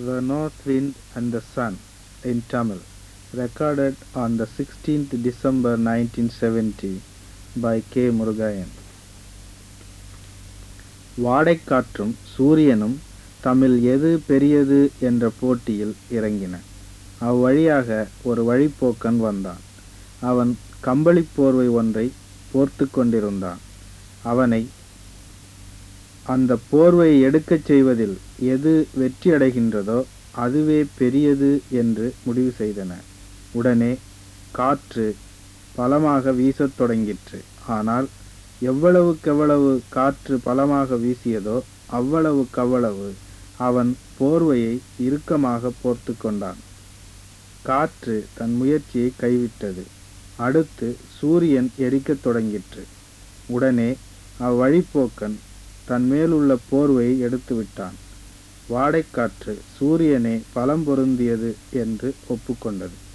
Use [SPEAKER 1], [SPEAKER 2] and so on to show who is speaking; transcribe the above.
[SPEAKER 1] The North Wind and the Sun in Tamil, recorded on the 16th December 1970 by K. Murugayan. வாடைக்காற்றும் சூரியனும் தமிழ் எது பெரியது என்ற போட்டியில் இறங்கின அவ்வழியாக ஒரு வழிப்போக்கன் வந்தான் அவன் கம்பளிப் போர்வை ஒன்றை போர்த்து கொண்டிருந்தான் அவனை அந்த போர்வையை எடுக்கச் செய்வதில் எது வெற்றியடைகின்றதோ அதுவே பெரியது என்று முடிவு செய்தன உடனே காற்று பலமாக வீசத் தொடங்கிற்று ஆனால் எவ்வளவுக்கெவ்வளவு காற்று பலமாக வீசியதோ அவ்வளவுக்கவ்வளவு அவன் போர்வையை இறுக்கமாக போர்த்து கொண்டான் காற்று தன் முயற்சியை கைவிட்டது அடுத்து சூரியன் எரிக்கத் தொடங்கிற்று உடனே அவ்வழிப்போக்கன் தன் மேலுள்ள போர்வையை எடுத்து விட்டான் வாடைக்காற்று சூரியனே பலம் பொருந்தியது என்று ஒப்புக்கொண்டது